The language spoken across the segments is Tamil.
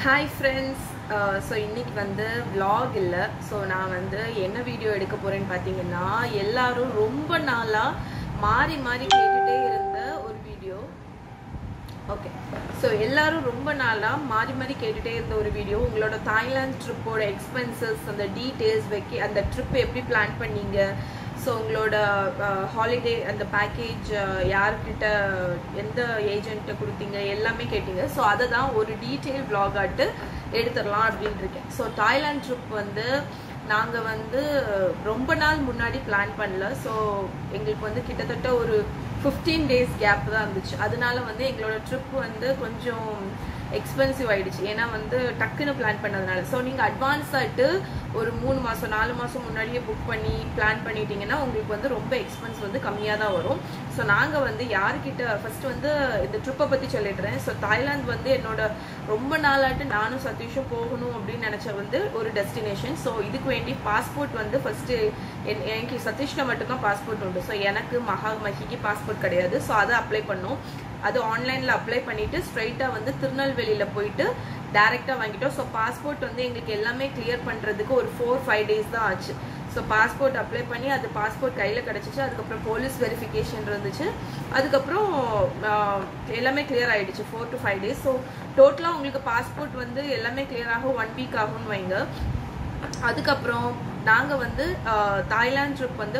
ஹாய் ஃப்ரெண்ட்ஸ் ஸோ இன்னைக்கு வந்து vlog இல்லை ஸோ நான் வந்து என்ன வீடியோ எடுக்க போறேன்னு பார்த்தீங்கன்னா எல்லாரும் ரொம்ப நாளாக மாறி மாறி கேட்டுட்டே இருந்த ஒரு வீடியோ ஓகே ஸோ எல்லாரும் ரொம்ப நாளாக மாறி மாறி கேட்டுட்டே இருந்த ஒரு வீடியோ உங்களோட தாய்லாந்து ட்ரிப்போட எக்ஸ்பென்சஸ் அந்த டீட்டெயில்ஸ் வைக்க அந்த ட்ரிப் எப்படி பிளான் பண்ணீங்க ஸோ உங்களோட ஹாலிடே அந்த பேக்கேஜ் யார்கிட்ட எந்த ஏஜென்ட்டை கொடுத்தீங்க எல்லாமே கேட்டீங்க ஸோ அதை தான் ஒரு டீட்டெயில் vlog ஆட்டு எடுத்துடலாம் அப்படின்னு இருக்கேன் ஸோ தாய்லாந்து ட்ரிப் வந்து நாங்கள் வந்து ரொம்ப நாள் முன்னாடி பிளான் பண்ணல ஸோ எங்களுக்கு வந்து கிட்டத்தட்ட ஒரு ஃபிஃப்டீன் டேஸ் கேப் தான் இருந்துச்சு அதனால வந்து எங்களோட ட்ரிப் வந்து கொஞ்சம் எக்ஸ்பென்சிவ் ஆயிடுச்சு ஏன்னா வந்து டக்குன்னு பிளான் பண்ணதுனால ஸோ நீங்கள் அட்வான்ஸ் ஆகிட்டு ஒரு மூணு மாதம் நாலு மாதம் முன்னாடியே புக் பண்ணி பிளான் பண்ணிட்டீங்கன்னா உங்களுக்கு வந்து ரொம்ப எக்ஸ்பென்ஸ் வந்து கம்மியாக தான் வரும் ஸோ நாங்கள் வந்து யார்கிட்ட ஃபர்ஸ்ட் வந்து இந்த ட்ரிப்பை பற்றி சொல்லிடுறேன் ஸோ தாய்லாந்து வந்து என்னோட ரொம்ப நாளாட்டு நானும் சதீஷும் போகணும் அப்படின்னு நினச்ச வந்து ஒரு டெஸ்டினேஷன் ஸோ இதுக்கு வேண்டி பாஸ்போர்ட் வந்து ஃபர்ஸ்ட் எனக்கு சதீஷ்ல மட்டும்தான் பாஸ்போர்ட் உண்டு ஸோ எனக்கு மகா மஹிக்கு பாஸ்போர்ட் கிடையாது ஸோ அதை அப்ளை பண்ணோம் அது ஆன்லைனில் அப்ளை பண்ணிட்டு ஸ்ட்ரைட்டாக வந்து திருநெல்வேலியில் போயிட்டு டேரெக்டாக வாங்கிட்டோம் ஸோ பாஸ்போர்ட் வந்து எங்களுக்கு எல்லாமே கிளியர் பண்ணுறதுக்கு ஒரு ஃபோர் ஃபைவ் டேஸ் தான் ஆச்சு ஸோ பாஸ்போர்ட் அப்ளை பண்ணி அது பாஸ்போர்ட் கையில் கிடச்சிச்சு அதுக்கப்புறம் போலீஸ் வெரிஃபிகேஷன் இருந்துச்சு அதுக்கப்புறம் ஆஹ், எல்லாமே கிளியர் ஆயிடுச்சு four to five days so டோட்டலாக உங்களுக்கு பாஸ்போர்ட் வந்து எல்லாமே கிளியர் ஆகும் ஒன் வீக் ஆகும்னு வைங்க அதுக்கப்புறம் நாங்கள் வந்து ஆஹ், தாய்லாந்து ட்ரிப் வந்து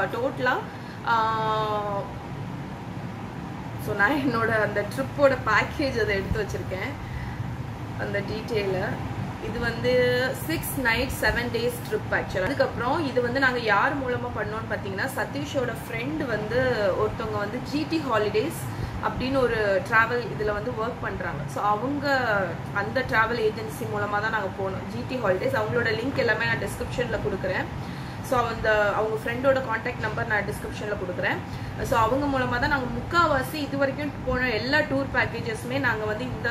டோட்டலாக ஸோ நான் என்னோட அந்த ட்ரிப்போட பேக்கேஜ் அதை எடுத்து வச்சிருக்கேன் அந்த டீட்டெயிலை இது வந்து six night seven days trip ஆக்சுவலாக அதுக்கப்புறம் இது வந்து நாங்கள் யார் மூலமாக பண்ணோம்னு பார்த்தீங்கன்னா சதீஷோட ஃப்ரெண்ட் வந்து ஒருத்தவங்க வந்து ஜிடி ஹாலிடேஸ் அப்படின்னு ஒரு ட்ராவல் இதில் வந்து ஒர்க் பண்ணுறாங்க ஸோ அவங்க அந்த ட்ராவல் ஏஜென்சி மூலமாக தான் நாங்கள் போனோம் ஜிடி ஹாலிடேஸ் அவங்களோட லிங்க் எல்லாமே நான் டிஸ்கிரிப்ஷனில் கொடுக்குறேன் ஸோ அந்த அவங்க ஃப்ரெண்டோட காண்டாக்ட் நம்பர் நான் டிஸ்கிரிப்ஷனில் கொடுக்குறேன் ஸோ அவங்க மூலமாக தான் நாங்கள் முக்கால்வாசி இது வரைக்கும் போன எல்லா டூர் பேக்கேஜஸுமே நாங்கள் வந்து இந்த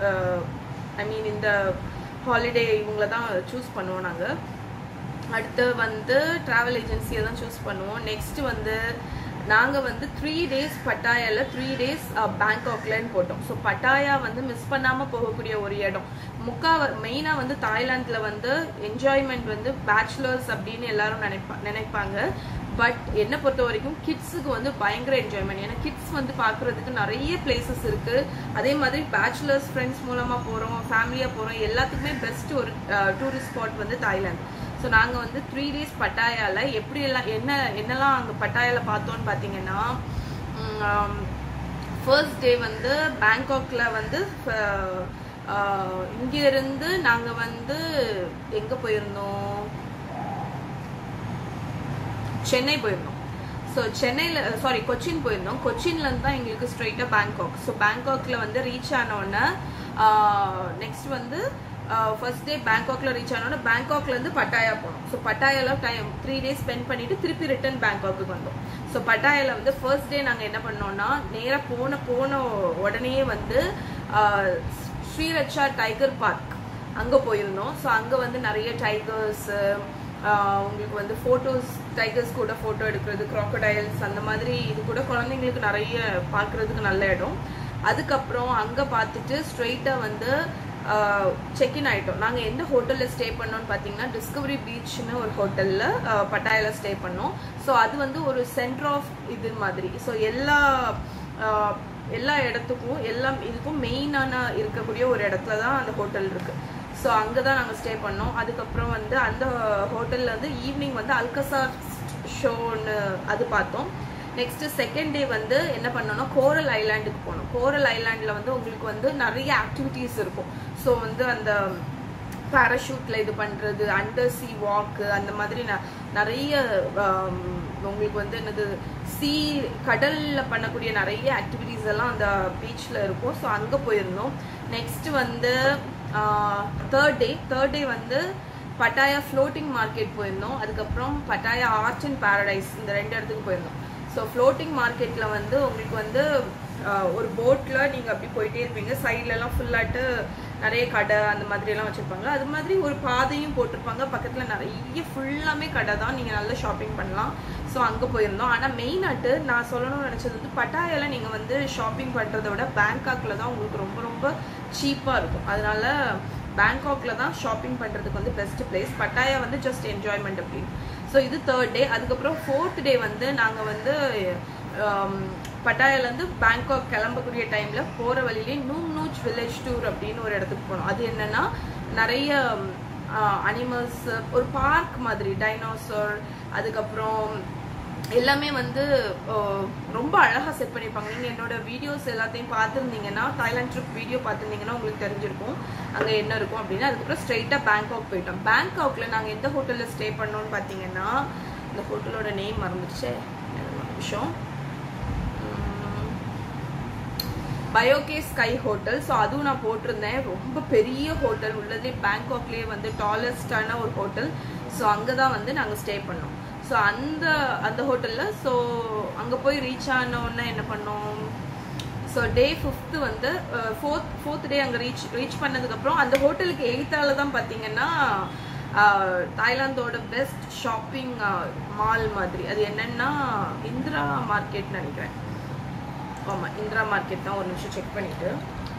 ஐ மீன் இந்த ஹாலிடே இவங்கள தான் சூஸ் பண்ணுவோம் நாங்கள் அடுத்து வந்து ட்ராவல் ஏஜென்சியை தான் சூஸ் பண்ணுவோம் நெக்ஸ்ட் வந்து நாங்கள் வந்து த்ரீ டேஸ் பட்டாயால த்ரீ டேஸ் பேங்காக்லன்னு போட்டோம் ஸோ பட்டாயா வந்து மிஸ் பண்ணாமல் போகக்கூடிய ஒரு இடம் முக்கா மெயினாக வந்து தாய்லாந்தில் வந்து என்ஜாய்மெண்ட் வந்து பேச்சுலர்ஸ் அப்படின்னு எல்லாரும் நினைப்பா நினைப்பாங்க பட் என்னை பொறுத்த வரைக்கும் கிட்ஸுக்கு வந்து பயங்கர என்ஜாய்மெண்ட் ஏன்னா கிட்ஸ் வந்து பார்க்குறதுக்கு நிறைய பிளேசஸ் இருக்குது அதே மாதிரி பேச்சுலர்ஸ் ஃப்ரெண்ட்ஸ் மூலமாக போகிறோம் ஃபேமிலியாக போகிறோம் எல்லாத்துக்குமே பெஸ்ட் ஒரு டூரிஸ்ட் ஸ்பாட் வந்து தாய்லாந்து ஸோ நாங்கள் வந்து த்ரீ டேஸ் பட்டாயால எப்படி எல்லாம் என்ன என்னெல்லாம் அங்கே பட்டாயால பார்த்தோன்னு பார்த்தீங்கன்னா ஃபர்ஸ்ட் டே வந்து பேங்காக்ல வந்து இங்க இருந்து நாங்க வந்து எங்க போயிருந்தோம் சென்னை போயிருந்தோம் ஸோ சென்னையில் சாரி கொச்சின் போயிருந்தோம் கொச்சின்லேருந்து தான் எங்களுக்கு ஸ்ட்ரைட்டாக பேங்காக் ஸோ பேங்காக்ல வந்து ரீச் ஆனோடனே நெக்ஸ்ட் வந்து ஃபர்ஸ்ட் டே பேங்காக்ல ரீச் ஆனோடனே பேங்காக்லேருந்து பட்டாயா போனோம் ஸோ பட்டாயால டைம் த்ரீ டேஸ் ஸ்பெண்ட் பண்ணிட்டு திருப்பி ரிட்டர்ன் பேங்காக்கு வந்தோம் ஸோ பட்டாயால வந்து ஃபர்ஸ்ட் டே நாங்கள் என்ன பண்ணோம்னா நேராக போன போன உடனே வந்து ஆஹ், ஸ்ரீரட்சா டைகர் பார்க் அங்கே போயிருந்தோம் ஸோ அங்கே வந்து நிறைய டைகர்ஸ் உங்களுக்கு வந்து ஃபோட்டோஸ் டைகர்ஸ் கூட ஃபோட்டோ எடுக்கிறது crocodiles அந்த மாதிரி இது கூட குழந்தைங்களுக்கு நிறைய பார்க்குறதுக்கு நல்ல இடம் அதுக்கப்புறம் அங்கே பார்த்துட்டு ஸ்ட்ரெயிட்டாக வந்து செக்இன் ஆகிட்டோம் நாங்கள் எந்த ஹோட்டலில் ஸ்டே பண்ணோம்னு பார்த்தீங்கன்னா டிஸ்கவரி பீச்னு ஒரு ஹோட்டலில் பட்டாயாவில் ஸ்டே பண்ணோம் ஸோ அது வந்து ஒரு சென்டர் ஆஃப் இது மாதிரி ஸோ எல்லா ஆஹ், எல்லா இடத்துக்கும் எல்லாம் இதுக்கும் மெயினான இருக்கக்கூடிய ஒரு இடத்துல தான் அந்த ஹோட்டல் இருக்குது ஸோ அங்கே தான் நாங்கள் ஸ்டே பண்ணோம் அதுக்கப்புறம் வந்து அந்த ஹோட்டலில் வந்து ஈவினிங் வந்து அல்கசார் ஷோன்னு அது பார்த்தோம் நெக்ஸ்ட் செகண்ட் டே வந்து என்ன பண்ணோம்னா கோரல் ஐலாண்டுக்கு போனோம் கோரல் ஐலாண்டில் வந்து உங்களுக்கு வந்து நிறைய ஆக்டிவிட்டீஸ் இருக்கும் ஸோ வந்து அந்த பேராஷூட்ல இது பண்றது அண்டர் சி வாக்கு அந்த மாதிரி ந- நிறைய ஆம், உங்களுக்கு வந்து என்னது சி கடல்ல பண்ணக்கூடிய நிறைய ஆக்டிவிட்டீஸ் எல்லாம் அந்த பீச்ல இருக்கும் ஸோ அங்க போயிருந்தோம் நெக்ஸ்ட் வந்து தேர்ட் டே தேர்ட் டே வந்து பட்டாயா ஃப்ளோட்டிங் மார்க்கெட் போயிருந்தோம் அதுக்கப்புறம் பட்டாயா ஆர்ட் அண்ட் பாரடைஸ் இந்த ரெண்டு இடத்துக்கு போயிருந்தோம் ஸோ ஃப்ளோட்டிங் மார்க்கெட்டில் வந்து உங்களுக்கு வந்து ஆஹ், ஒரு போட்டில் நீங்கள் அப்படி போயிட்டே இருப்பீங்க சைட்லலாம் ஃபுல்லாட்டு நிறைய கடை அந்த மாதிரி எல்லாம் வச்சுருப்பாங்க அது மாதிரி ஒரு பாதையும் போட்டிருப்பாங்க பக்கத்தில் நிறைய ஃபுல்லாமே கடை தான் நீங்கள் நல்லா ஷாப்பிங் பண்ணலாம் ஸோ அங்கே போயிருந்தோம் ஆனால் மெயினாட்டு நான் சொல்லணும்னு நினச்சது வந்து பட்டாயால நீங்கள் வந்து ஷாப்பிங் பண்ணுறத விட பேங்காக்கில் தான் உங்களுக்கு ரொம்ப ரொம்ப சீப்பாக இருக்கும் அதனால பேங்காக்ல தான் ஷாப்பிங் பண்ணுறதுக்கு வந்து பெஸ்ட் பிளேஸ் பட்டாயா வந்து ஜஸ்ட் என்ஜாய்மெண்ட் அப்படின்னு ஸோ இது தேர்ட் டே அதுக்கப்புறம் ஃபோர்த் டே வந்து நாங்கள் வந்து ஆம், பட்டாயாலேருந்து பேங்காக் கிளம்பக்கூடிய டைமில் போகிற வழியிலே நூங் நூச் வில்லேஜ் டூர் அப்படின்னு ஒரு இடத்துக்கு போனோம் அது என்னன்னா நிறைய அனிமல்ஸ் ஒரு பார்க் மாதிரி டைனோசர் அதுக்கப்புறம் எல்லாமே வந்து அஹ், ரொம்ப அழகாக செட் பண்ணியிருப்பாங்க நீங்கள் என்னோட வீடியோஸ் எல்லாத்தையும் பார்த்துருந்தீங்கன்னா தாய்லாந்து ட்ரிப் வீடியோ பார்த்துருந்தீங்கன்னா உங்களுக்கு தெரிஞ்சிருக்கும் அங்கே என்ன இருக்கும் அப்படின்னு அதுக்கப்புறம் ஸ்ட்ரைட்டாக பேங்காக் போயிட்டோம் பேங்காக்ல நாங்கள் எந்த ஹோட்டலில் ஸ்டே பண்ணோம்னு பார்த்தீங்கன்னா இந்த ஹோட்டலோட நேம் மறந்துடுச்சே ஒரு நிமிஷம் பயோகே ஸ்கை ஹோட்டல் ஸோ அதுவும் நான் போட்டிருந்தேன் ரொம்ப பெரிய ஹோட்டல் உள்ளதே பேங்காக்லேயே வந்து டாலஸ்டான ஒரு ஹோட்டல் ஸோ அங்கே தான் வந்து நாங்கள் ஸ்டே பண்ணோம் ஸோ அந்த அந்த ஹோட்டலில் ஸோ அங்கே போய் ரீச் ஆன உடனே என்ன பண்ணோம் ஸோ டே ஃபிஃப்த்து வந்து ஃபோர்த் ஃபோர்த் டே அங்கே ரீச் ரீச் பண்ணதுக்கப்புறம் அந்த ஹோட்டலுக்கு எய்த்தால தான் பார்த்தீங்கன்னா அஹ், தாய்லாந்தோட பெஸ்ட் ஷாப்பிங் மால் மாதிரி அது என்னன்னா இந்திரா மார்க்கெட் நினைக்கிறேன் ஆமா இந்திரா மார்க்கெட் தான் ஒரு நிமிஷம் செக் பண்ணிட்டு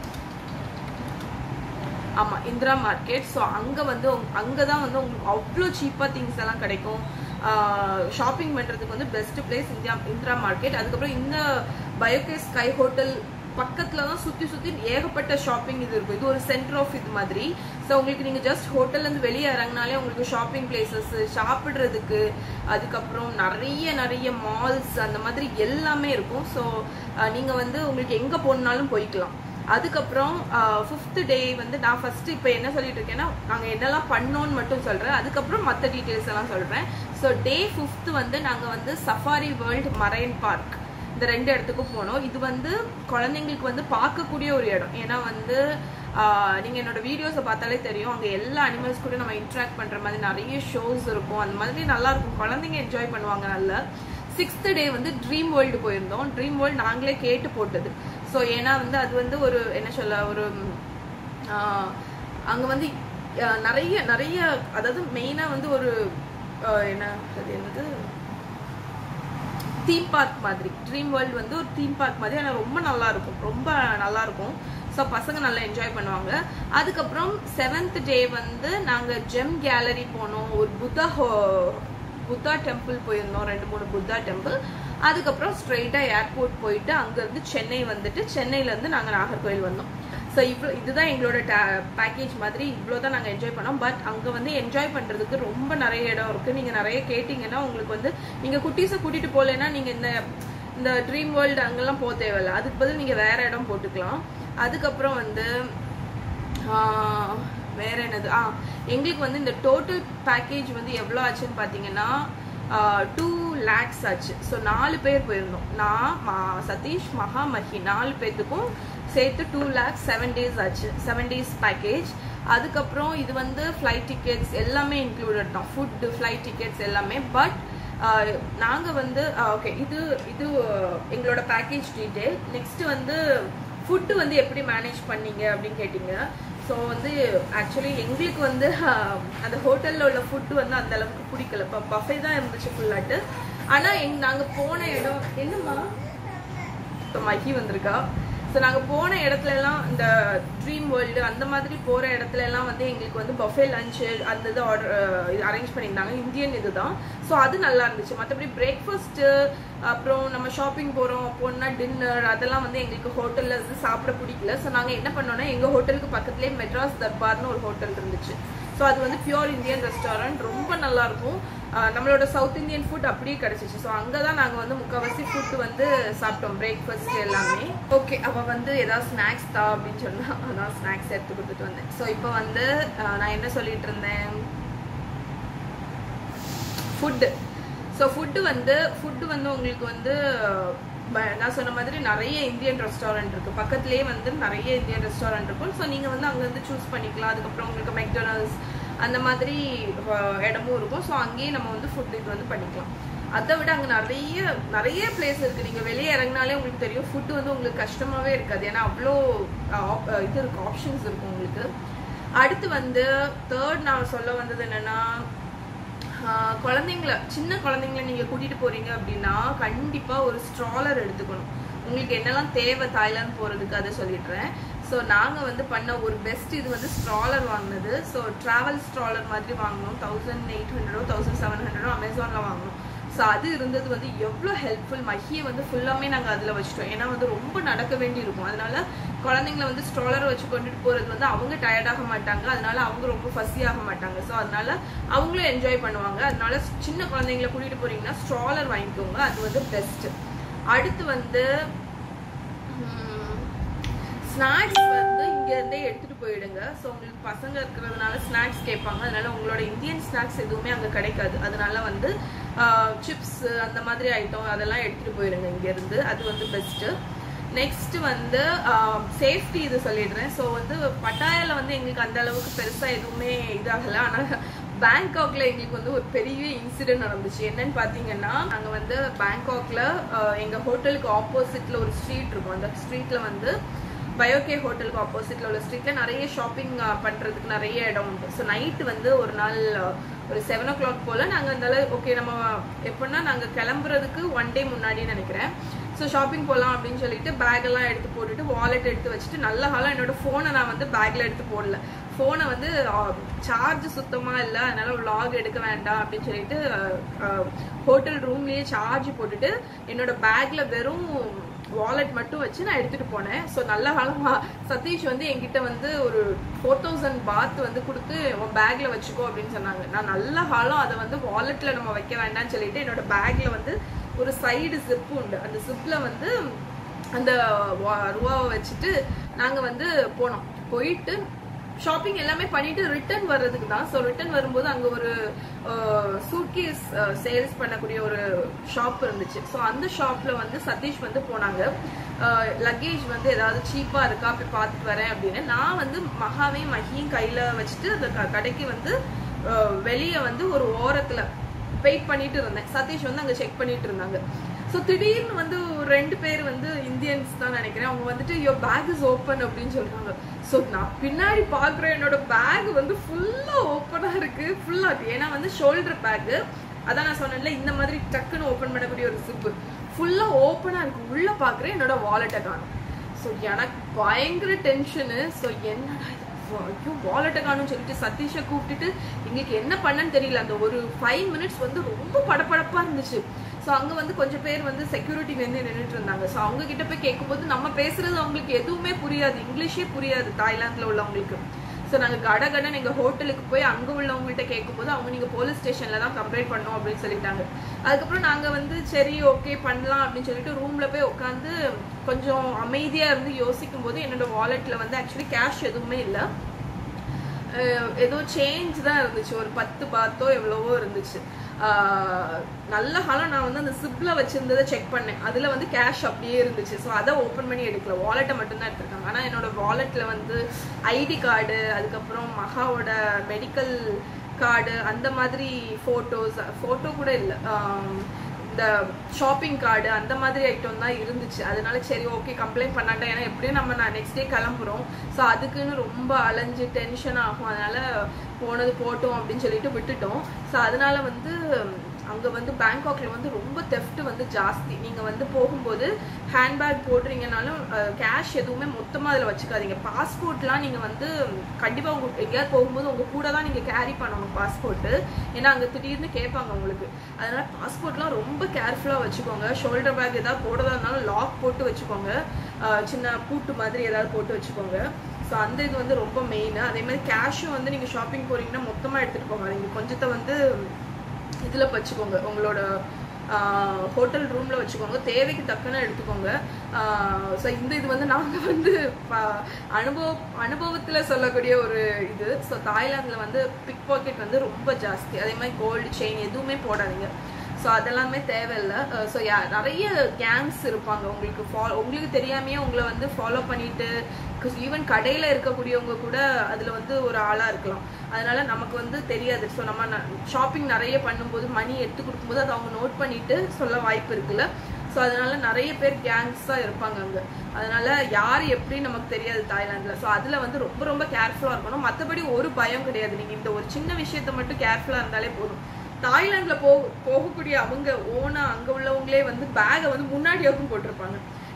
ஆமா இந்திரா மார்க்கெட் ஸோ அங்க வந்து உங்க- அங்கதான் வந்து உங்களுக்கு அவ்வளோ சீப்பா திங்ஸ் எல்லாம் கிடைக்கும் ஷாப்பிங் பண்றதுக்கு வந்து best place India Indira market அதுக்கப்புறம் இந்த பயோகே ஸ்கை ஹோட்டல் பக்கத்துல தான் சுத்தி சுத்தி ஏகப்பட்ட ஷாப்பிங் இது இருக்கும் இது ஒரு சென்டர் ஆஃப் இது மாதிரி ஸோ உங்களுக்கு நீங்க ஜஸ்ட் ஹோட்டல்ல இருந்து வெளியே இறங்கினாலே உங்களுக்கு ஷாப்பிங் பிளேசஸ் சாப்பிடுறதுக்கு அதுக்கப்புறம் நிறைய நிறைய மால்ஸ் அந்த மாதிரி எல்லாமே இருக்கும் ஸோ நீங்க வந்து உங்களுக்கு எங்க போனாலும் போய்க்கலாம் அதுக்கப்புறம் ஃபிஃப்த் டே வந்து நான் ஃபர்ஸ்ட் இப்போ என்ன சொல்லிட்டு இருக்கேன்னா நாங்கள் என்னெல்லாம் பண்ணோம்னு மட்டும் சொல்கிறேன் அதுக்கப்புறம் மற்ற டீட்டெயில்ஸ் எல்லாம் சொல்கிறேன் ஸோ டே ஃபிஃப்த் வந்து நாங்கள் வந்து சஃபாரி வேர்ல்ட் மரைன் பார்க் இந்த ரெண்டு இடத்துக்கும் போனோம் இது வந்து குழந்தைங்களுக்கு வந்து பார்க்கக்கூடிய ஒரு இடம் ஏன்னா வந்து ஆஹ், நீங்க என்னோட வீடியோஸை பார்த்தாலே தெரியும் அங்க எல்லா அனிமல்ஸ் கூட நம்ம இன்ட்ராக்ட் பண்ற மாதிரி நிறைய ஷோஸ் இருக்கும் அந்த மாதிரி நல்லா இருக்கும் குழந்தைங்க என்ஜாய் பண்ணுவாங்க நல்லா சிக்ஸ்த் டே வந்து ட்ரீம் வேர்ல்டு போயிருந்தோம் ட்ரீம் வேர்ல்டு நாங்களே கேட்டு போட்டது ஸோ ஏன்னா வந்து அது வந்து ஒரு என்ன சொல்ல ஒரு ஆஹ், அங்க வந்து ஆஹ், நிறைய நிறைய அதாவது மெயினா வந்து ஒரு ஆஹ், என்ன அது என்னது தீம் பார்க் மாதிரி ட்ரீம் வேர்ல்டு வந்து ஒரு தீம் பார்க் மாதிரி ஆனால் ரொம்ப நல்லா இருக்கும் ரொம்ப நல்லா இருக்கும் ஸோ பசங்க நல்லா என்ஜாய் பண்ணுவாங்க அதுக்கப்புறம் செவன்த் டே வந்து நாங்கள் ஜெம் கேலரி போனோம் ஒரு புத்தா ஹோ- புத்தா டெம்பிள் போயிருந்தோம் ரெண்டு மூணு புத்தா டெம்பிள் அதுக்கப்புறம் ஸ்ட்ரெயிட்டாக ஏர்போர்ட் போயிட்டு அங்கேருந்து சென்னை வந்துட்டு சென்னையிலேருந்து நாங்கள் நாகர்கோவில் வந்தோம் ஸோ இவ்வளோ இதுதான் எங்களோட பேக்கேஜ் மாதிரி இவ்வளோ தான் நாங்கள் என்ஜாய் பண்ணோம் பட் அங்கே வந்து என்ஜாய் பண்ணுறதுக்கு ரொம்ப நிறைய இடம் இருக்குது நீங்கள் நிறைய கேட்டிங்கன்னா உங்களுக்கு வந்து நீங்கள் குட்டீஸை கூட்டிகிட்டு போகலைன்னா நீங்கள் இந்த இந்த ட்ரீம் வேர்ல்டு அங்கெல்லாம் போக தேவையில்ல அதுக்கு பதில் நீங்கள் வேற இடம் போட்டுக்கலாம் அதுக்கப்புறம் வந்து ஆஹ், வேற என்னது ஆ எங்களுக்கு வந்து இந்த டோட்டல் பேக்கேஜ் வந்து எவ்வளோ ஆச்சுன்னு பார்த்தீங்கன்னா டூ லேக்ஸ் ஆச்சு ஸோ நாலு பேர் போயிருந்தோம் நான் மா- சதீஷ் மகா மஹி நாலு பேர்த்துக்கும் சேர்த்து டூ லேக்ஸ் செவன் டேஸ் ஆச்சு செவன் டேஸ் பேக்கேஜ் அதுக்கப்புறம் இது வந்து ஃப்ளைட் டிக்கெட்ஸ் எல்லாமே இன்க்ளூடட் தான் ஃபுட்டு ஃப்ளைட் டிக்கெட்ஸ் எல்லாமே பட் நாங்கள் வந்து ஓகே இது இது அஹ், எங்களோட பேக்கேஜ் டீட்டெயில் நெக்ஸ்ட் வந்து ஃபுட்டு வந்து எப்படி மேனேஜ் பண்ணீங்க அப்படின்னு கேட்டிங்க ஸோ வந்து ஆக்சுவலி எங்களுக்கு வந்து ஆஹ், அந்த ஹோட்டலில் உள்ள ஃபுட்டு வந்து அந்த அளவுக்கு பிடிக்கல இப்போ பஃபே தான் இருந்துச்சு ஃபுல்லாட்டு ஆனால் எங் நாங்கள் போன இடம் என்னம்மா இப்போ மகி வந்திருக்கா ஸோ நாங்கள் போன இடத்துல எல்லாம் இந்த ட்ரீம் வேர்ல்டு அந்த மாதிரி போகிற இடத்துல எல்லாம் வந்து எங்களுக்கு வந்து பஃபே லஞ்சு அந்த இது ஆர்டர் இது அரேஞ்ச் பண்ணியிருந்தாங்க இந்தியன் இதுதான் ஸோ அது நல்லா இருந்துச்சு மற்றபடி பிரேக்ஃபாஸ்ட்டு அப்புறம் நம்ம ஷாப்பிங் போகிறோம் அப்போன்னா டின்னர் அதெல்லாம் வந்து எங்களுக்கு ஹோட்டலில் இருந்து சாப்பிட பிடிக்கல ஸோ நாங்கள் என்ன பண்ணோம்னா எங்கள் ஹோட்டலுக்கு பக்கத்துலேயே மெட்ராஸ் தர்பார்னு ஒரு ஹோட்டல் இருந்துச்சு ஸோ அது வந்து பியூர் இந்தியன் ரெஸ்டாரண்ட் ரொம்ப நல்லா இருக்கும் ஆஹ் நம்மளோட சவுத் இந்தியன் ஃபுட் அப்படியே கிடைச்சிச்சு ஸோ அங்கே தான் நாங்கள் வந்து முக்கால்வாசி ஃபுட் வந்து சாப்பிட்டோம் பிரேக்ஃபாஸ்ட் எல்லாமே ஓகே அவள் வந்து ஏதாவது ஸ்நாக்ஸ் தா அப்படின்னு சொன்னா அதான் ஸ்நாக்ஸ் எடுத்து கொடுத்துட்டு வந்தேன் ஸோ இப்போ வந்து ஆஹ் நான் என்ன சொல்லிட்டு இருந்தேன் ஃபுட்டு ஸோ ஃபுட்டு வந்து ஃபுட்டு வந்து உங்களுக்கு வந்து ப- நான் சொன்ன மாதிரி நிறைய இந்தியன் ரெஸ்டாரண்ட் இருக்கு பக்கத்துலேயே வந்து நிறைய இந்தியன் ரெஸ்டாரண்ட் இருக்கும் ஸோ நீங்கள் வந்து அங்கேருந்து சூஸ் பண்ணிக்கலாம் அதுக்கப்புறம் உங்களுக்கு மெக்டொனால்ட்ஸ் அந்த மாதிரி அஹ், இடமும் இருக்கும் ஸோ அங்கேயே நம்ம வந்து ஃபுட் இது வந்து பண்ணிக்கலாம் அதை விட அங்கே நிறைய நிறைய பிளேஸ் இருக்கு நீங்கள் வெளியே இறங்கினாலே உங்களுக்கு தெரியும் ஃபுட்டு வந்து உங்களுக்கு கஷ்டமாவே இருக்காது ஏன்னா அவ்வளோ அஹ், இது இருக்கு ஆப்ஷன்ஸ் இருக்கும் உங்களுக்கு அடுத்து வந்து தேர்ட் நான் சொல்ல வந்தது என்னன்னா ஆஹ் குழந்தைங்கள சின்ன குழந்தைங்கள நீங்க கூட்டிட்டு போறீங்க அப்படின்னா கண்டிப்பா ஒரு ஸ்ட்ராலர் எடுத்துக்கணும் உங்களுக்கு என்னெல்லாம் தேவை தாய்லாந்து போறதுக்கு அதை சொல்லிடுறேன் ஸோ நாங்கள் வந்து பண்ண ஒரு பெஸ்ட் இது வந்து ஸ்ட்ராலர் வாங்கினது ஸோ ட்ராவல் ஸ்ட்ராலர் மாதிரி வாங்கினோம் தௌசண்ட் எயிட் ஹண்ட்ரடோ தௌசண்ட் செவன் ஹண்ட்ரடோ அமேசானில் வாங்கினோம் ஸோ அது இருந்தது வந்து எவ்வளோ ஹெல்ப்ஃபுல் மஹியை வந்து ஃபுல்லாமே நாங்கள் அதில் வச்சுட்டோம் ஏன்னா வந்து ரொம்ப நடக்க வேண்டி இருக்கும் அதனால குழந்தைங்கள வந்து ஸ்ட்ராலரை வச்சு கொண்டுட்டு போகிறது வந்து அவங்க டயர்டாக மாட்டாங்க அதனால அவங்க ரொம்ப ஃபஸி ஆக மாட்டாங்க ஸோ அதனால அவங்களும் என்ஜாய் பண்ணுவாங்க அதனால சின்ன குழந்தைங்கள கூட்டிகிட்டு போறீங்கன்னா ஸ்ட்ராலர் வாங்கிக்கோங்க அது வந்து பெஸ்ட் அடுத்து வந்து ஸ்நாக்ஸ் வந்து இங்க இருந்தே எடுத்துட்டு போயிடுங்க ஸோ உங்களுக்கு பசங்க இருக்கிறதுனால ஸ்நாக்ஸ் கேட்பாங்க அதனால உங்களோட இந்தியன் ஸ்நாக்ஸ் எதுவுமே அங்க கிடைக்காது அதனால வந்து சிப்ஸ் அந்த மாதிரி ஐட்டம் அதெல்லாம் எடுத்துட்டு போயிடுங்க இங்க இருந்து அது வந்து பெஸ்ட் நெக்ஸ்ட் வந்து சேஃப்டி இது சொல்லிடுறேன் ஸோ வந்து பட்டாயால வந்து எங்களுக்கு அந்த அளவுக்கு பெருசா எதுவுமே இதாகல ஆனா பேங்காக்ல எங்களுக்கு வந்து ஒரு பெரிய இன்சிடென்ட் நடந்துச்சு என்னன்னு பாத்தீங்கன்னா நாங்க வந்து பேங்காக்ல அஹ், எங்க ஹோட்டலுக்கு ஆப்போசிட்ல ஒரு ஸ்ட்ரீட் இருக்கும் அந்த ஸ்ட்ரீட்ல வந்து பயோகே ஹோட்டலுக்கு ஆப்போசிட்ல உள்ள ஸ்ட்ரீட்ல நிறைய ஷாப்பிங் பண்றதுக்கு நிறைய இடம் உண்டு ஸோ நைட் வந்து ஒரு நாள் அஹ், ஒரு செவன் ஓ கிளாக் போல நாங்க அந்த ஓகே நம்ம எப்படின்னா நாங்க கிளம்புறதுக்கு ஒன் டே முன்னாடி நினைக்கிறேன் ஸோ ஷாப்பிங் போகலாம் அப்படின்னு சொல்லிட்டு பேக் எல்லாம் எடுத்து போட்டுட்டு வாலெட் எடுத்து வச்சுட்டு நல்ல காலம் என்னோட ஃபோனை நான் வந்து பேக்ல எடுத்து போடல ஃபோனை வந்து சார்ஜ் சுத்தமா இல்லை அதனால vlog எடுக்க வேண்டாம் அப்படின்னு சொல்லிட்டு ஹோட்டல் ரூம்லயே சார்ஜ் போட்டுட்டு என்னோட பேக்ல வெறும் வாலெட் மட்டும் வச்சு நான் எடுத்துட்டு போனேன் ஸோ நல்ல காலமா சதீஷ் வந்து என்கிட்ட வந்து ஒரு ஃபோர் தௌசண்ட் பாத் வந்து கொடுத்து உன் பேக்ல வச்சுக்கோ அப்படின்னு சொன்னாங்க நான் நல்ல காலம் அதை வந்து வாலெட்ல நம்ம வைக்க வேண்டாம்னு சொல்லிட்டு என்னோட பேக்ல வந்து ஒரு சைடு ஜிப்பு உண்டு அந்த ஜிப்ல வந்து அந்த வா- ரூபாவை வச்சுட்டு நாங்க வந்து போனோம் போயிட்டு ஷாப்பிங் எல்லாமே பண்ணிட்டு ரிட்டர்ன் வர்றதுக்கு தான் ஸோ ரிட்டர்ன் வரும்போது அங்க ஒரு சூட்கேஸ் சேல்ஸ் பண்ணக்கூடிய ஒரு ஷாப் இருந்துச்சு ஸோ அந்த ஷாப்ல வந்து சதீஷ் வந்து போனாங்க லக்கேஜ் வந்து ஏதாவது சீப்பா இருக்கா போய் பார்த்துட்டு வரேன் அப்படின்னு நான் வந்து மகாவையும் மகியும் கையில வச்சுட்டு அந்த க- கடைக்கு வந்து வெளியே வந்து ஒரு ஓரத்துல வெயிட் பண்ணிட்டு இருந்தேன் சதீஷ் வந்து அங்க செக் பண்ணிட்டு இருந்தாங்க ஸோ திடீர்னு வந்து ஒரு ரெண்டு பேர் வந்து இந்தியன்ஸ் தான் நினைக்கிறேன் அவங்க வந்துட்டு யோர் பேக் இஸ் ஓப்பன் அப்படின்னு சொல்றாங்க ஸோ நான் பின்னாடி பார்க்குறேன் என்னோட பேக் வந்து ஃபுல்லாக ஓப்பனாக இருக்கு ஃபுல்லாக இருக்கு ஏன்னா வந்து ஷோல்டர் பேக்கு அதான் நான் சொன்னேன்ல இந்த மாதிரி டக்குன்னு ஓப்பன் பண்ணக்கூடிய ஒரு சிப்பு ஃபுல்லாக ஓப்பனாக இருக்கு உள்ள பார்க்குறேன் என்னோட வாலெட்டை காணும் ஸோ எனக்கு பயங்கர டென்ஷனு ஸோ என்னடா இது ஐயோ வாலெட்டை காணும்னு சொல்லிட்டு சதீஷை கூப்பிட்டுட்டு எங்களுக்கு என்ன பண்ணன்னு தெரியல அந்த ஒரு ஃபைவ் மினிட்ஸ் வந்து ரொம்ப படபடப்பா இருந்துச்சு ஸோ அங்க வந்து கொஞ்சம் பேர் வந்து செக்யூரிட்டி வந்து நின்றுட்டு இருந்தாங்க ஸோ அவங்க கிட்ட போய் கேட்கும்போது நம்ம பேசுறது அவங்களுக்கு எதுவுமே புரியாது இங்கிலீஷே புரியாது தாய்லாந்துல உள்ளவங்களுக்கு ஸோ நாங்கள் கட கடன் எங்கள் ஹோட்டலுக்கு போய் அங்கே உள்ளவங்கள்ட்ட கேட்கும்போது அவங்க நீங்கள் போலீஸ் ஸ்டேஷனில் தான் கம்ப்ளைண்ட் பண்ணோம் அப்படின்னு சொல்லிட்டாங்க அதுக்கப்புறம் நாங்கள் வந்து சரி ஓகே பண்ணலாம் அப்படின்னு சொல்லிட்டு ரூமில் போய் உட்காந்து கொஞ்சம் அமைதியாக இருந்து யோசிக்கும் போது என்னோட வாலெட்டில் வந்து ஆக்சுவலி கேஷ் எதுவுமே இல்லை அஹ் ஏதோ சேஞ்ச் தான் இருந்துச்சு ஒரு பத்து பாத்தோ எவ்வளவோ இருந்துச்சு ஆஹ் நல்ல காலம் நான் வந்து அந்த சிப்ல வச்சிருந்ததை செக் பண்ணேன் அதுல வந்து கேஷ் அப்படியே இருந்துச்சு ஸோ அதை ஓப்பன் பண்ணி எடுக்கல வாலெட்டை மட்டும்தான் எடுத்திருக்காங்க ஆனா என்னோட வாலெட்ல வந்து ஐடி கார்டு அதுக்கப்புறம் மகாவோட மெடிக்கல் கார்டு அந்த மாதிரி ஃபோட்டோஸ் ஃபோட்டோ கூட இல்லை இந்த ஷாப்பிங் கார்டு அந்த மாதிரி ஐட்டம் தான் இருந்துச்சு அதனால சரி ஓகே கம்ப்ளைண்ட் பண்ணாட்டா ஏன்னா எப்படியும் நம்ம நான் நெக்ஸ்ட் டே கிளம்புறோம் ஸோ அதுக்குன்னு ரொம்ப அலைஞ்சு டென்ஷன் ஆகும் அதனால போனது போட்டோம் அப்படின்னு சொல்லிட்டு விட்டுட்டோம் ஸோ அதனால வந்து அங்கே வந்து பேங்காக்ல வந்து ரொம்ப தெஃப்ட் வந்து ஜாஸ்தி நீங்கள் வந்து போகும்போது ஹேண்ட்பேக் போடுறீங்கனாலும் கேஷ் எதுவுமே மொத்தமாக அதில் வச்சுக்காதீங்க பாஸ்போர்ட்லாம் நீங்கள் வந்து கண்டிப்பாக உங்களுக்கு எங்கேயாவது போகும்போது உங்கள் கூட தான் நீங்கள் கேரி பண்ணணும் பாஸ்போர்ட்டு ஏன்னா அங்கே திடீர்னு கேட்பாங்க உங்களுக்கு அதனால பாஸ்போர்ட்லாம் ரொம்ப கேர்ஃபுல்லாக வச்சுக்கோங்க ஷோல்டர் பேக் ஏதாவது போடுறதா இருந்தாலும் லாக் போட்டு வச்சுக்கோங்க அஹ் சின்ன பூட்டு மாதிரி ஏதாவது போட்டு வச்சுக்கோங்க ஸோ அந்த இது வந்து ரொம்ப மெயின் அதே மாதிரி கேஷும் வந்து நீங்கள் ஷாப்பிங் போறீங்கன்னா மொத்தமாக எடுத்துகிட்டு போங்க நீங்கள் கொஞ்சத்தை வந்து இதில் வச்சுக்கோங்க உங்களோட ஹோட்டல் ரூமில் வச்சுக்கோங்க தேவைக்கு தக்கன எடுத்துக்கோங்க ஸோ இந்த இது வந்து நாங்கள் வந்து ப- அனுபவ அனுபவத்தில் சொல்லக்கூடிய ஒரு இது ஸோ தாய்லாந்தில் வந்து பிக் பாக்கெட் வந்து ரொம்ப ஜாஸ்தி அதே மாதிரி கோல்டு செயின் எதுவுமே போடாதீங்க ஸோ அதெல்லாமே தேவையில்லை ஸோ நிறைய கேங்ஸ் இருப்பாங்க உங்களுக்கு ஃபாலோ உங்களுக்கு தெரியாமையே உங்களை வந்து ஃபாலோ பண்ணிட்டு ஈவன் கடையில் இருக்கக்கூடியவங்க கூட அதில் வந்து ஒரு ஆளாக இருக்கலாம் அதனால நமக்கு வந்து தெரியாது ஸோ நம்ம ஷாப்பிங் நிறைய பண்ணும்போது மணி எடுத்து கொடுக்கும்போது அதை அவங்க நோட் பண்ணிட்டு சொல்ல வாய்ப்பு இருக்குல்ல ஸோ அதனால நிறைய பேர் கேங்ஸாக இருப்பாங்க அங்கே அதனால யார் எப்படி நமக்கு தெரியாது தாய்லாந்தில் ஸோ அதில் வந்து ரொம்ப ரொம்ப கேர்ஃபுல்லாக இருக்கணும் மற்றபடி ஒரு பயம் கிடையாது நீங்கள் இந்த ஒரு சின்ன விஷயத்த மட்டும் கேர்ஃபுல்லாக இருந்தாலே போதும் தாய்லாந்துல போ போகக்கூடிய அவங்க ஓனா அங்க உள்ளவங்களே வந்து பேகை வந்து முன்னாடி வரைக்கும் போட்டிருப்பாங்க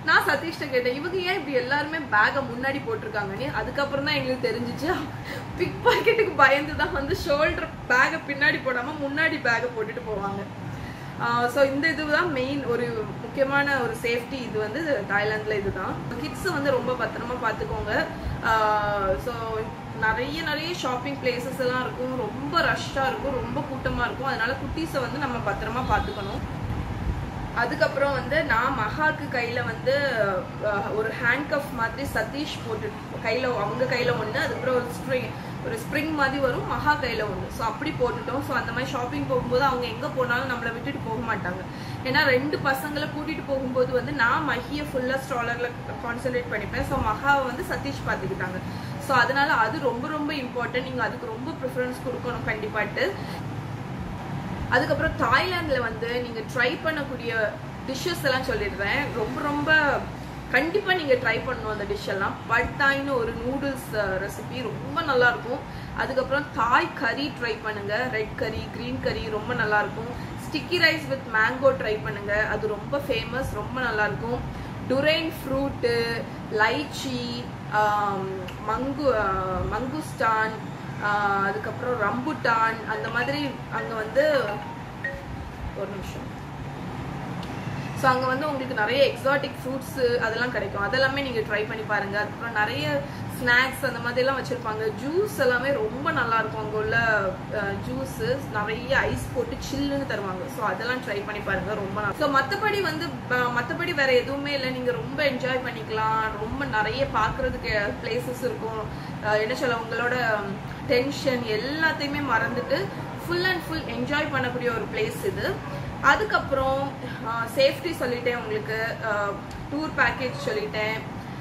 நான் சதீஷ்ட கேட்டேன் இவங்க ஏன் இப்படி எல்லாருமே பேக்கை முன்னாடி போட்டிருக்காங்கன்னு அதுக்கப்புறம் தான் எங்களுக்கு தெரிஞ்சிச்சு பிக் பாக்கெட்டுக்கு பயந்து தான் வந்து ஷோல்டர் பேக்கை பின்னாடி போடாம முன்னாடி பேக்கை போட்டுட்டு போவாங்க ஸோ இந்த இதுதான் மெயின் ஒரு முக்கியமான ஒரு சேஃப்டி இது வந்து தாய்லாந்தில் இதுதான் கிட்ஸை வந்து ரொம்ப பத்திரமா பார்த்துக்கோங்க ஸோ நிறைய நிறைய ஷாப்பிங் பிளேசஸ் எல்லாம் இருக்கும் ரொம்ப ரஷ்ஷாக இருக்கும் ரொம்ப கூட்டமாக இருக்கும் அதனால குட்டீஸை வந்து நம்ம பத்திரமா பார்த்துக்கணும் அதுக்கப்புறம் வந்து நான் மகாக்கு கையில வந்து அஹ், ஒரு ஹேண்ட் கஃப் மாதிரி சதீஷ் போட்டு கையில அவங்க கையில ஒன்று அதுக்கப்புறம் ஒரு ஸ்ப்ரிங் ஒரு ஸ்ப்ரிங் மாதிரி வரும் மகா கையில ஒன்று ஸோ அப்படி போட்டுட்டோம் ஸோ அந்த மாதிரி ஷாப்பிங் போகும்போது அவங்க எங்க போனாலும் நம்மளை விட்டுட்டு போக மாட்டாங்க ஏன்னா ரெண்டு பசங்களை கூட்டிட்டு போகும்போது வந்து நான் மஹியை ஃபுல்லா ஸ்ட்ராலர்ல கான்சென்ட்ரேட் பண்ணிப்பேன் ஸோ மகாவை வந்து சதீஷ் பார்த்துக்கிட்டாங்க ஸோ அதனால அது ரொம்ப ரொம்ப இம்பார்ட்டன்ட் நீங்க அதுக்கு ரொம்ப ப்ரிஃபரன்ஸ் கொடுக்கணும் கண்டிப்பாட்டு அதுக்கப்புறம் தாய்லாந்துல வந்து நீங்க ட்ரை பண்ணக்கூடிய டிஷ்ஷஸ் எல்லாம் சொல்லிடுறேன் ரொம்ப ரொம்ப கண்டிப்பா நீங்க ட்ரை பண்ணணும் அந்த டிஷ் எல்லாம் பட்டாய்னு ஒரு நூடுல்ஸ் ரெசிபி ரொம்ப நல்லா இருக்கும் அதுக்கப்புறம் தாய் கறி ட்ரை பண்ணுங்க ரெட் கறி கிரீன் கறி ரொம்ப நல்லா இருக்கும் sticky rice with mango try பண்ணுங்க அது ரொம்ப ஃபேமஸ் ரொம்ப நல்லா இருக்கும் டுரைன் ஃப்ரூட்டு லைச்சி ஆம், மங்கு ஆஹ், மங்குஸ்டான் ஆஹ், அதுக்கப்புறம் ரம்புட்டான் அந்த மாதிரி அங்கே வந்து ஒரு நிமிஷம் ஸோ அங்கே வந்து உங்களுக்கு நிறைய எக்ஸாட்டிக் ஃப்ரூட்ஸ் அதெல்லாம் கிடைக்கும் அதெல்லாமே நீங்கள் ட்ரை பண்ணி பாருங்க அதுக்கப்புறம் நிறைய ஸ்நாக்ஸ் அந்த மாதிரிலாம் வச்சுருப்பாங்க ஜூஸ் எல்லாமே ரொம்ப நல்லா இருக்கும் அங்கே உள்ள ஜூஸு நிறைய ஐஸ் போட்டு சில்லுன்னு தருவாங்க ஸோ அதெல்லாம் ட்ரை பண்ணி பாருங்க ரொம்ப நல்லா ஸோ மற்றபடி வந்து மற்றபடி வேற எதுவுமே இல்லை நீங்கள் ரொம்ப என்ஜாய் பண்ணிக்கலாம் ரொம்ப நிறைய பார்க்கறதுக்கு பிளேசஸ் இருக்கும் அஹ் என்ன சொல்ல உங்களோட டென்ஷன் எல்லாத்தையுமே மறந்துட்டு ஃபுல் அண்ட் ஃபுல் என்ஜாய் பண்ணக்கூடிய ஒரு பிளேஸ் இது அதுக்கப்புறம் சேஃப்டி சொல்லிட்டேன் உங்களுக்கு டூர் பேக்கேஜ் சொல்லிட்டேன்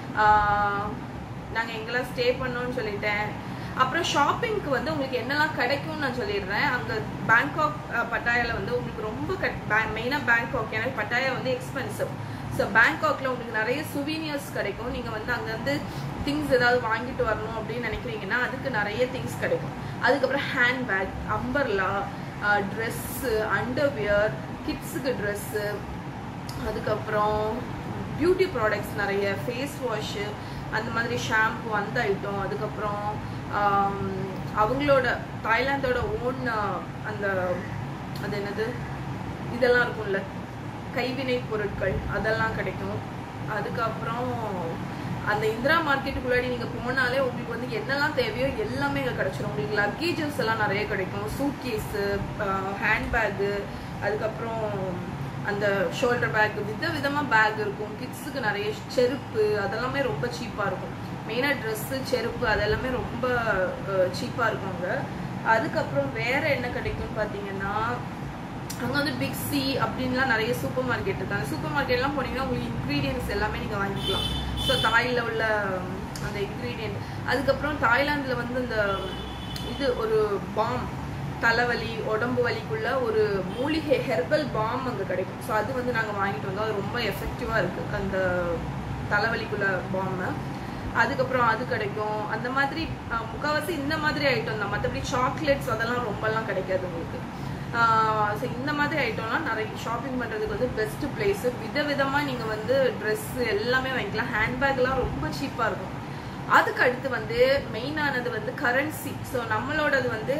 நாங்கள் எங்கெல்லாம் ஸ்டே பண்ணோம்னு சொல்லிட்டேன் அப்புறம் ஷாப்பிங்க்கு வந்து உங்களுக்கு என்னெல்லாம் கிடைக்கும்னு நான் சொல்லிடுறேன் அங்கே பேங்காக் பட்டாயால வந்து உங்களுக்கு ரொம்ப மெயினாக பேங்காக் ஏன்னா பட்டாயா வந்து எக்ஸ்பென்சிவ் ஸோ பேங்காக்ல உங்களுக்கு நிறைய சுவீனியர்ஸ் கிடைக்கும் நீங்கள் வந்து அங்கேருந்து திங்ஸ் ஏதாவது வாங்கிட்டு வரணும் அப்படின்னு நினைக்கிறீங்கன்னா அதுக்கு நிறைய திங்ஸ் கிடைக்கும் அதுக்கப்புறம் ஹேண்ட்பேக் அம்பர்லா ட்ரெஸ்ஸு அண்டர்வியர் கிட்ஸுக்கு ட்ரெஸ்ஸு அதுக்கப்புறம் பியூட்டி ப்ராடக்ட்ஸ் நிறைய ஃபேஸ் வாஷு அந்த மாதிரி ஷாம்பு அந்த ஐட்டம் அதுக்கப்புறம் ஆம், அவங்களோட தாய்லாந்தோட ஓன் அந்த அது என்னது இதெல்லாம் இருக்கும்ல கைவினை பொருட்கள் அதெல்லாம் கிடைக்கும் அதுக்கப்புறம் அந்த இந்திரா மார்க்கெட்டுக்குள்ளாடி நீங்க போனாலே உங்களுக்கு வந்து என்னெல்லாம் தேவையோ எல்லாமே இங்க கிடைச்சிரும் உங்களுக்கு லக்கேஜஸ் எல்லாம் நிறைய கிடைக்கும் சூட் கேஸு ஹேண்ட்பேக்கு அதுக்கப்புறம் அந்த ஷோல்டர் பேக் வித விதமா பேக் இருக்கும் கிட்ஸுக்கு நிறைய செருப்பு அதெல்லாமே ரொம்ப சீப்பா இருக்கும் மெயினாக ட்ரெஸ்ஸு செருப்பு அதெல்லாமே ரொம்ப சீப்பாக இருக்கும் அங்கே அதுக்கப்புறம் வேற என்ன கிடைக்கும்னு பார்த்தீங்கன்னா அங்கே வந்து பிக் சி அப்படின்லாம் நிறைய சூப்பர் மார்க்கெட் இருக்கு அந்த சூப்பர் மார்க்கெட்லாம் போனீங்கன்னா உங்களுக்கு இன்க்ரீடியன்ஸ் எல்லாமே நீங்கள் வாங்கிக்கலாம் ஸோ தாயில் உள்ள உம், அந்த இன்க்ரீடியன்ட் அதுக்கப்புறம் தாய்லாந்தில் வந்து இந்த இது ஒரு பாம் தலைவலி உடம்பு வலிக்குள்ள ஒரு மூலிகை ஹெர்பல் பாம் அங்கே கிடைக்கும் ஸோ அது வந்து நாங்கள் வாங்கிட்டு வந்தோம் அது ரொம்ப எஃபெக்டிவாக இருக்குது அந்த தலைவலிக்குள்ள பாம்பு அதுக்கப்புறம் அது கிடைக்கும் அந்த மாதிரி அஹ், முக்காவாசி இந்த மாதிரி ஐட்டம் தான் மற்றபடி சாக்லேட்ஸ் அதெல்லாம் ரொம்பலாம் கிடைக்காது உங்களுக்கு ஸோ இந்த மாதிரி ஐட்டம்லாம் நிறைய ஷாப்பிங் பண்ணுறதுக்கு வந்து பெஸ்ட் பிளேஸு விதவிதமாக நீங்கள் வந்து ட்ரெஸ் எல்லாமே வாங்கிக்கலாம் ஹேண்ட்பேக்லாம் ரொம்ப சீப்பாக இருக்கும் அதுக்கு அடுத்து வந்து மெயினானது வந்து கரன்சி ஸோ நம்மளோடது வந்து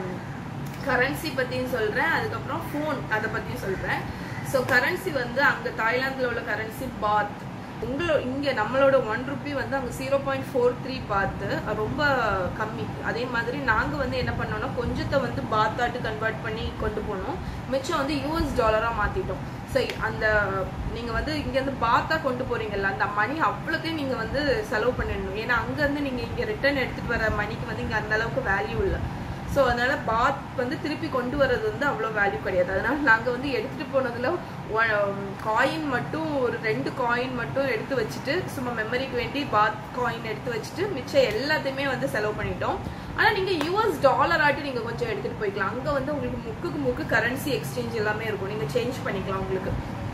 கரன்சி பற்றியும் சொல்கிறேன் அதுக்கப்புறம் ஃபோன் அதை பற்றியும் சொல்கிறேன் ஸோ கரன்சி வந்து அங்கே தாய்லாந்தில் உள்ள கரன்சி பாத் உங்களோ இங்கே நம்மளோட ஒன் ருபி வந்து அங்கே ஜீரோ பாயிண்ட் ஃபோர் த்ரீ பார்த்து ரொம்ப கம்மி அதே மாதிரி நாங்கள் வந்து என்ன பண்ணோம்னா கொஞ்சத்தை வந்து பாத்தாட்டு கன்வெர்ட் பண்ணி கொண்டு போனோம் மிச்சம் வந்து யூஎஸ் டாலராக மாற்றிட்டோம் சரி அந்த நீங்கள் வந்து இங்கேருந்து பாத்தா கொண்டு போறீங்கல்ல அந்த மணி அவ்வளோத்தையும் நீங்கள் வந்து செலவு பண்ணிடணும் ஏன்னா அங்கேருந்து நீங்கள் இங்கே ரிட்டர்ன் எடுத்துகிட்டு வர மணிக்கு வந்து இங்கே அந்த அளவுக்கு வேல்யூ இல்லை ஸோ அதனால பாத் வந்து திருப்பி கொண்டு வர்றது வந்து அவ்வளோ வேல்யூ கிடையாது அதனால நாங்கள் வந்து எடுத்துகிட்டு போனதில் காயின் மட்டும் ஒரு ரெண்டு காயின் மட்டும் எடுத்து வச்சுட்டு சும்மா மெமரிக்கு வேண்டி பாத் காயின் எடுத்து வச்சுட்டு மிச்சம் எல்லாத்தையுமே வந்து செலவு பண்ணிட்டோம் ஆனால் நீங்கள் யூஎஸ் டாலர் ஆட்டி நீங்கள் கொஞ்சம் எடுத்துகிட்டு போய்க்கலாம் அங்கே வந்து உங்களுக்கு முக்குக்கு முக்கு கரன்சி எக்ஸ்சேஞ்ச் எல்லாமே இருக்கும் நீங்கள் சேஞ்ச் பண்ணிக்கலாம் உங்களுக்கு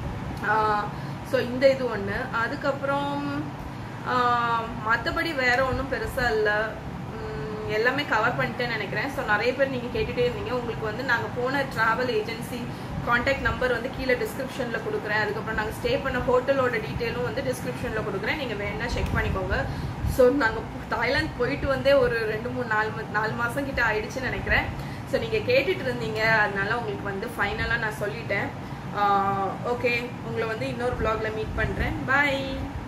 ஸோ இந்த இது ஒன்று அதுக்கப்புறம் மற்றபடி வேற ஒன்றும் பெருசாக இல்லை எல்லாமே கவர் பண்ணிட்டேன்னு நினைக்கிறேன் ஸோ நிறைய பேர் நீங்கள் கேட்டுகிட்டே இருந்தீங்க உங்களுக்கு வந்து நாங்கள் போன ட்ராவல் ஏஜென்சி காண்டாக்ட் நம்பர் வந்து கீழே டிஸ்கிரிப்ஷனில் கொடுக்குறேன் அதுக்கப்புறம் நாங்கள் ஸ்டே பண்ண ஹோட்டலோட டீட்டெயிலும் வந்து டிஸ்கிரிப்ஷனில் கொடுக்குறேன் நீங்கள் வேணா செக் பண்ணிக்கோங்க ஸோ நாங்கள் தாய்லாந்து போயிட்டு வந்தே ஒரு ரெண்டு மூணு நாலு ம- நாலு மாதம் கிட்ட ஆயிடுச்சுன்னு நினைக்கிறேன் ஸோ நீங்கள் கேட்டுட்டு இருந்தீங்க அதனால உங்களுக்கு வந்து ஃபைனலாக நான் சொல்லிட்டேன் ஓகே உங்களை வந்து இன்னொரு vlogல மீட் பண்ணுறேன் பாய்